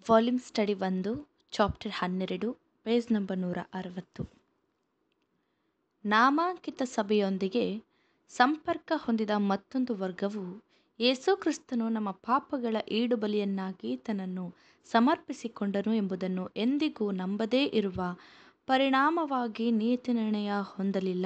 volume study ಒಂದು chapter ಹನ್ನೆರಡು page number ನೂರ ಅರವತ್ತು ನಾಮಾಂಕಿತ ಸಭೆಯೊಂದಿಗೆ ಸಂಪರ್ಕ ಹೊಂದಿದ ಮತ್ತೊಂದು ವರ್ಗವು ಯೇಸುಕ್ರಿಸ್ತನು ನಮ್ಮ ಪಾಪಗಳ ಈಡುಬಲಿಯನ್ನಾಗಿ ತನ್ನನ್ನು ಸಮರ್ಪಿಸಿಕೊಂಡನು ಎಂಬುದನ್ನು ಎಂದಿಗೂ ನಂಬದೇ ಇರುವ ಪರಿಣಾಮವಾಗಿ ನೀತಿನಿರ್ಣಯ ಹೊಂದಲಿಲ್ಲ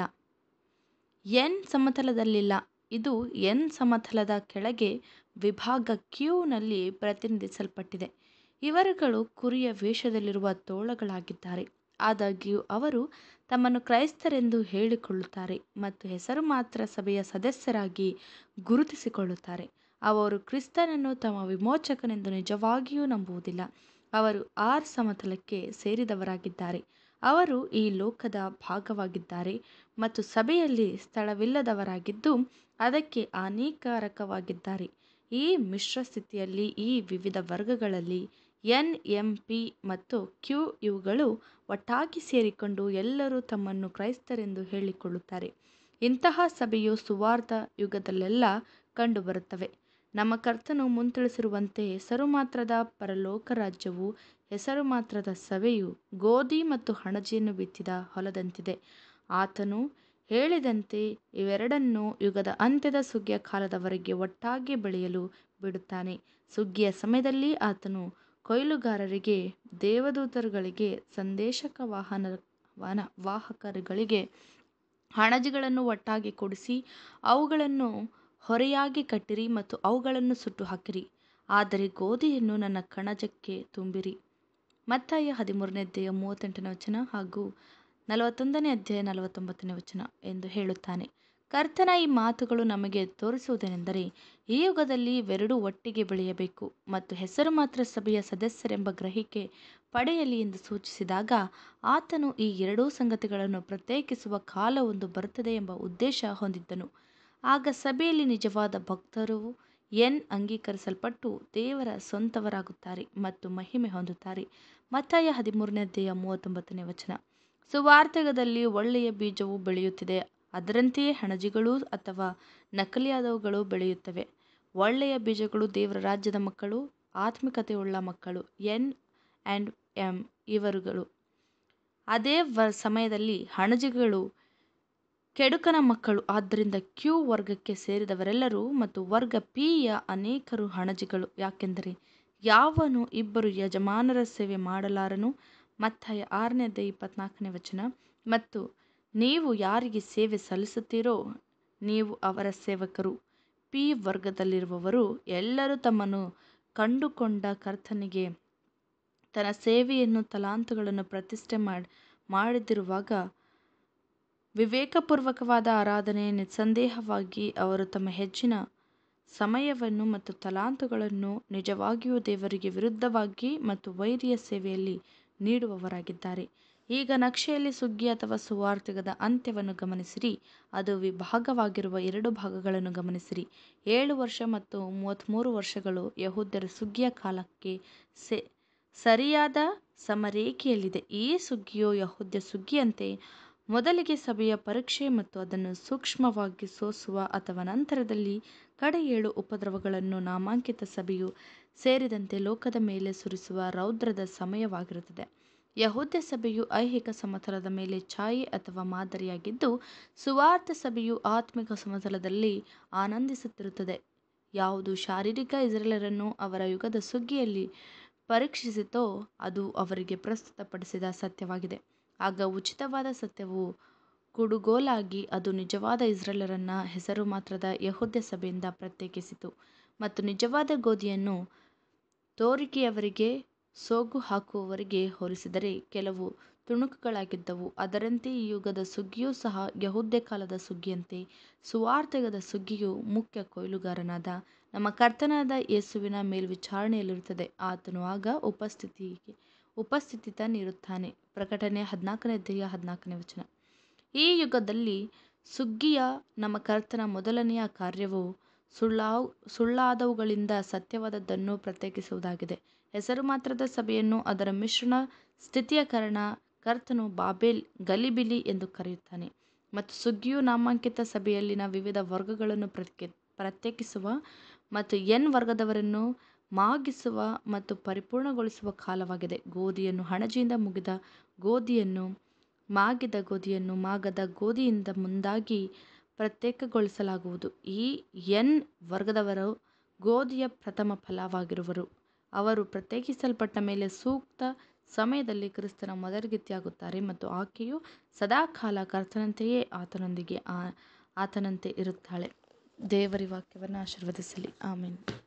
ಎನ್ ಸಮತಲದಲ್ಲಿಲ್ಲ ಇದು ಎನ್ ಸಮತಲದ ಕೆಳಗೆ ವಿಭಾಗ ಕ್ಯೂನಲ್ಲಿ ಪ್ರತಿನಿಧಿಸಲ್ಪಟ್ಟಿದೆ ಇವರುಗಳು ಕುರಿಯ ವೇಷದಲ್ಲಿರುವ ತೋಳಗಳಾಗಿದ್ದಾರೆ ಆದಾಗ್ಯೂ ಅವರು ತಮ್ಮನ್ನು ಕ್ರೈಸ್ತರೆಂದು ಹೇಳಿಕೊಳ್ಳುತ್ತಾರೆ ಮತ್ತು ಹೆಸರು ಮಾತ್ರ ಸಭೆಯ ಸದಸ್ಯರಾಗಿ ಗುರುತಿಸಿಕೊಳ್ಳುತ್ತಾರೆ ಅವರು ಕ್ರಿಸ್ತನನ್ನು ತಮ್ಮ ವಿಮೋಚಕನೆಂದು ನಿಜವಾಗಿಯೂ ನಂಬುವುದಿಲ್ಲ ಅವರು ಆರ್ ಸಮತಲಕ್ಕೆ ಸೇರಿದವರಾಗಿದ್ದಾರೆ ಅವರು ಈ ಲೋಕದ ಭಾಗವಾಗಿದ್ದಾರೆ ಮತ್ತು ಸಭೆಯಲ್ಲಿ ಸ್ಥಳವಿಲ್ಲದವರಾಗಿದ್ದು ಅದಕ್ಕೆ ಹಾನಿಕಾರಕವಾಗಿದ್ದಾರೆ ಈ ಮಿಶ್ರ ಸ್ಥಿತಿಯಲ್ಲಿ ಈ ವಿವಿಧ ವರ್ಗಗಳಲ್ಲಿ ಎನ್ ಎಂ ಪಿ ಮತ್ತು ಕ್ಯೂ ಇವುಗಳು ಒಟ್ಟಾಗಿ ಸೇರಿಕೊಂಡು ಎಲ್ಲರೂ ತಮ್ಮನ್ನು ಕ್ರೈಸ್ತರೆಂದು ಹೇಳಿಕೊಳ್ಳುತ್ತಾರೆ ಇಂತಹ ಸಭೆಯು ಸುವಾರ್ಥ ಯುಗದಲ್ಲೆಲ್ಲ ಕಂಡುಬರುತ್ತವೆ ನಮ್ಮ ಕರ್ತನು ಮುಂತಿಳಿಸಿರುವಂತೆ ಹೆಸರು ಮಾತ್ರದ ಪರಲೋಕ ರಾಜ್ಯವು ಹೆಸರು ಮಾತ್ರದ ಸಭೆಯು ಗೋಧಿ ಮತ್ತು ಹಣಜೆಯನ್ನು ಬಿತ್ತಿದ ಹೊಲದಂತಿದೆ ಆತನು ಹೇಳಿದಂತೆ ಇವೆರಡನ್ನೂ ಯುಗದ ಅಂತ್ಯದ ಸುಗ್ಗಿಯ ಕಾಲದವರೆಗೆ ಒಟ್ಟಾಗಿ ಬೆಳೆಯಲು ಬಿಡುತ್ತಾನೆ ಸುಗ್ಗಿಯ ಸಮಯದಲ್ಲಿ ಆತನು ಕೊಯ್ಲುಗಾರರಿಗೆ ದೇವದೂತರುಗಳಿಗೆ ಸಂದೇಶಕ ವಾಹನ ವಾಹನ ವಾಹಕರುಗಳಿಗೆ ಹಣಜೆಗಳನ್ನು ಒಟ್ಟಾಗಿ ಕೂಡಿಸಿ ಅವುಗಳನ್ನು ಹೊರೆಯಾಗಿ ಕಟ್ಟಿರಿ ಮತ್ತು ಅವುಗಳನ್ನು ಸುಟ್ಟು ಹಾಕಿರಿ ಆದರೆ ಗೋಧಿಯನ್ನು ನನ್ನ ಕಣಜಕ್ಕೆ ತುಂಬಿರಿ ಮತ್ತಾಯ ಹದಿಮೂರನೇ ಅಧ್ಯಾಯ ಮೂವತ್ತೆಂಟನೇ ವಚನ ಹಾಗೂ ನಲವತ್ತೊಂದನೇ ಅಧ್ಯಾಯ ನಲವತ್ತೊಂಬತ್ತನೇ ವಚನ ಎಂದು ಹೇಳುತ್ತಾನೆ ಕರ್ತನ ಈ ಮಾತುಗಳು ನಮಗೆ ತೋರಿಸುವುದೇನೆಂದರೆ ಈ ಯುಗದಲ್ಲಿ ಇವೆರಡೂ ಒಟ್ಟಿಗೆ ಬೆಳೆಯಬೇಕು ಮತ್ತು ಹೆಸರು ಮಾತ್ರ ಸಭೆಯ ಸದಸ್ಯರೆಂಬ ಗ್ರಹಿಕೆ ಪಡೆಯಲಿ ಎಂದು ಸೂಚಿಸಿದಾಗ ಆತನು ಈ ಎರಡೂ ಸಂಗತಿಗಳನ್ನು ಪ್ರತ್ಯೇಕಿಸುವ ಕಾಲವೊಂದು ಬರುತ್ತದೆ ಎಂಬ ಉದ್ದೇಶ ಹೊಂದಿದ್ದನು ಆಗ ಸಭೆಯಲ್ಲಿ ನಿಜವಾದ ಭಕ್ತರು ಎನ್ ಅಂಗೀಕರಿಸಲ್ಪಟ್ಟು ದೇವರ ಸ್ವಂತವರಾಗುತ್ತಾರೆ ಮತ್ತು ಮಹಿಮೆ ಹೊಂದುತ್ತಾರೆ ಮತ್ತಾಯ ಹದಿಮೂರನೇ ಅಧ್ಯಾಯ ಮೂವತ್ತೊಂಬತ್ತನೇ ವಚನ ಸುವಾರ್ಥಕದಲ್ಲಿ ಒಳ್ಳೆಯ ಬೀಜವು ಬೆಳೆಯುತ್ತಿದೆ ಅದರಂತೆಯೇ ಹಣಜಿಗಳು ಅಥವಾ ನಕಲಿಯಾದವುಗಳು ಬೆಳೆಯುತ್ತವೆ ಒಳ್ಳೆಯ ಬೀಜಗಳು ದೇವರ ರಾಜ್ಯದ ಮಕ್ಕಳು ಆತ್ಮಿಕತೆಯುಳ್ಳ ಮಕ್ಕಳು ಎನ್ ಆ್ಯಂಡ್ ಎಂ ಇವರುಗಳು ಅದೇ ವ ಸಮಯದಲ್ಲಿ ಹಣಜಿಗಳು ಕೆಡುಕನ ಮಕ್ಕಳು ಆದ್ದರಿಂದ ಕ್ಯೂ ವರ್ಗಕ್ಕೆ ಸೇರಿದವರೆಲ್ಲರೂ ಮತ್ತು ವರ್ಗ ಪಿಯ ಅನೇಕರು ಹಣಜಿಗಳು ಯಾಕೆಂದರೆ ಯಾವನು ಇಬ್ಬರು ಯಜಮಾನರ ಸೇವೆ ಮಾಡಲಾರನು ಮತ್ತಾಯ ಆರನೇ ಅಧ್ಯಾಯ ಇಪ್ಪತ್ನಾಲ್ಕನೇ ವಚನ ಮತ್ತು ನೀವು ಯಾರಿಗೆ ಸೇವೆ ಸಲ್ಲಿಸುತ್ತೀರೋ ನೀವು ಅವರ ಸೇವಕರು ಪಿ ವರ್ಗದಲ್ಲಿರುವವರು ಎಲ್ಲರೂ ತಮ್ಮನ್ನು ಕಂಡುಕೊಂಡ ಕರ್ತನಿಗೆ ತನ್ನ ಸೇವೆಯನ್ನು ತಲಾಂತುಗಳನ್ನು ಪ್ರತಿಷ್ಠೆ ಮಾಡಿ ಮಾಡದಿರುವಾಗ ವಿವೇಕಪೂರ್ವಕವಾದ ಆರಾಧನೆ ನಿಸ್ಸಂದೇಹವಾಗಿ ಅವರು ತಮ್ಮ ಹೆಚ್ಚಿನ ಸಮಯವನ್ನು ಮತ್ತು ತಲಾಂತುಗಳನ್ನು ನಿಜವಾಗಿಯೂ ದೇವರಿಗೆ ವಿರುದ್ಧವಾಗಿ ಮತ್ತು ವೈರಿಯ ಸೇವೆಯಲ್ಲಿ ನೀಡುವವರಾಗಿದ್ದಾರೆ ಈಗ ನಕ್ಷೆಯಲ್ಲಿ ಸುಗ್ಗಿ ಅಥವಾ ಸುವಾರ್ತಿಗದ ಅಂತ್ಯವನ್ನು ಗಮನಿಸಿರಿ ಅದು ವಿಭಾಗವಾಗಿರುವ ಎರಡು ಭಾಗಗಳನ್ನು ಗಮನಿಸಿರಿ ಏಳು ವರ್ಷ ಮತ್ತು ಮೂವತ್ತ್ಮೂರು ವರ್ಷಗಳು ಯಹೂದ್ಯರ ಸುಗ್ಗಿಯ ಕಾಲಕ್ಕೆ ಸೆ ಸರಿಯಾದ ಸಮರೇಖೆಯಲ್ಲಿದೆ ಈ ಸುಗ್ಗಿಯು ಯಹೂದ್ಯ ಸುಗ್ಗಿಯಂತೆ ಮೊದಲಿಗೆ ಸಭೆಯ ಪರೀಕ್ಷೆ ಮತ್ತು ಅದನ್ನು ಸೂಕ್ಷ್ಮವಾಗಿ ಸೋಸುವ ಅಥವಾ ನಂತರದಲ್ಲಿ ಕಡೆ ಏಳು ಉಪದ್ರವಗಳನ್ನು ನಾಮಾಂಕಿತ ಸಭೆಯು ಸೇರಿದಂತೆ ಲೋಕದ ಮೇಲೆ ಸುರಿಸುವ ರೌದ್ರದ ಸಮಯವಾಗಿರುತ್ತದೆ ಯಹೂದ್ಯ ಸಭೆಯು ಐಹಿಕ ಸಮತಲದ ಮೇಲೆ ಛಾಯೆ ಅಥವಾ ಮಾದರಿಯಾಗಿದ್ದು ಸುವಾರ್ಥ ಸಭೆಯು ಆತ್ಮಿಕ ಸಮತಲದಲ್ಲಿ ಆನಂದಿಸುತ್ತಿರುತ್ತದೆ ಯಾವುದು ಶಾರೀರಿಕ ಇಸ್ರೇಲರನ್ನು ಅವರ ಯುಗದ ಸುಗ್ಗಿಯಲ್ಲಿ ಪರೀಕ್ಷಿಸಿತೋ ಅದು ಅವರಿಗೆ ಪ್ರಸ್ತುತಪಡಿಸಿದ ಸತ್ಯವಾಗಿದೆ ಆಗ ಉಚಿತವಾದ ಸತ್ಯವು ಕುಡುಗೋಲಾಗಿ ಅದು ನಿಜವಾದ ಇಸ್ರೇಲರನ್ನು ಹೆಸರು ಮಾತ್ರದ ಯಹೂದ್ಯ ಸಭೆಯಿಂದ ಪ್ರತ್ಯೇಕಿಸಿತು ಮತ್ತು ನಿಜವಾದ ಗೋಧಿಯನ್ನು ತೋರಿಕೆಯವರಿಗೆ ಸೋಗು ಹಾಕುವವರಿಗೆ ಹೋಲಿಸಿದರೆ ಕೆಲವು ತುಣುಕುಗಳಾಗಿದ್ದವು ಅದರಂತೆ ಈ ಯುಗದ ಸುಗ್ಗಿಯೂ ಸಹ ಯಹೂದ್ಯ ಕಾಲದ ಸುಗ್ಗಿಯಂತೆ ಸುವಾರ್ಥಯುಗದ ಸುಗ್ಗಿಯು ಮುಖ್ಯ ಕೊಯ್ಲುಗಾರನಾದ ನಮ್ಮ ಕರ್ತನಾದ ಯೇಸುವಿನ ಮೇಲ್ವಿಚಾರಣೆಯಲ್ಲಿರುತ್ತದೆ ಆತನು ಆಗ ಉಪಸ್ಥಿತಿಗೆ ಉಪಸ್ಥಿತನಿರುತ್ತಾನೆ ಪ್ರಕಟಣೆ ಹದಿನಾಲ್ಕನೇ ಅಧ್ಯಾಯ ಹದಿನಾಲ್ಕನೇ ವಚನ ಈ ಯುಗದಲ್ಲಿ ಸುಗ್ಗಿಯ ನಮ್ಮ ಕರ್ತನ ಮೊದಲನೆಯ ಕಾರ್ಯವು ಸುಳ್ಳಾವ್ ಸುಳ್ಳಾದವುಗಳಿಂದ ಸತ್ಯವಾದದ್ದನ್ನು ಪ್ರತ್ಯೇಕಿಸುವುದಾಗಿದೆ ಹೆಸರು ಮಾತ್ರದ ಸಭೆಯನ್ನು ಅದರ ಮಿಶ್ರಣ ಸ್ಥಿತಿಯ ಕಾರಣ ಕರ್ತನು ಬಾಬೇಲ್ ಗಲಿಬಿಲಿ ಎಂದು ಕರೆಯುತ್ತಾನೆ ಮತ್ತು ಸುಗ್ಗಿಯು ನಾಮಾಂಕಿತ ಸಭೆಯಲ್ಲಿನ ವಿವಿಧ ವರ್ಗಗಳನ್ನು ಪ್ರತ್ಯೇ ಪ್ರತ್ಯೇಕಿಸುವ ಮತ್ತು ಎನ್ ವರ್ಗದವರನ್ನು ಮಾಗಿಸುವ ಮತ್ತು ಪರಿಪೂರ್ಣಗೊಳಿಸುವ ಕಾಲವಾಗಿದೆ ಗೋಧಿಯನ್ನು ಹಣಜಿಯಿಂದ ಮುಗಿದ ಗೋಧಿಯನ್ನು ಮಾಗಿದ ಗೋಧಿಯನ್ನು ಮಾಗದ ಗೋಧಿಯಿಂದ ಮುಂದಾಗಿ ಪ್ರತ್ಯೇಕಗೊಳಿಸಲಾಗುವುದು ಈ ಎನ್ ವರ್ಗದವರು ಗೋಧಿಯ ಪ್ರಥಮ ಫಲವಾಗಿರುವರು ಅವರು ಪ್ರತ್ಯೇಕಿಸಲ್ಪಟ್ಟ ಮೇಲೆ ಸೂಕ್ತ ಸಮಯದಲ್ಲಿ ಕ್ರಿಸ್ತನ ಮೊದಲಿಗತ್ತೆಯಾಗುತ್ತಾರೆ ಮತ್ತು ಆಕೆಯು ಸದಾಕಾಲ ಕರ್ತನಂತೆಯೇ ಆತನೊಂದಿಗೆ ಆ ಆತನಂತೆ ಇರುತ್ತಾಳೆ ದೇವರ ವಾಕ್ಯವನ್ನು ಆಶೀರ್ವದಿಸಲಿ ಆಮೇಲೆ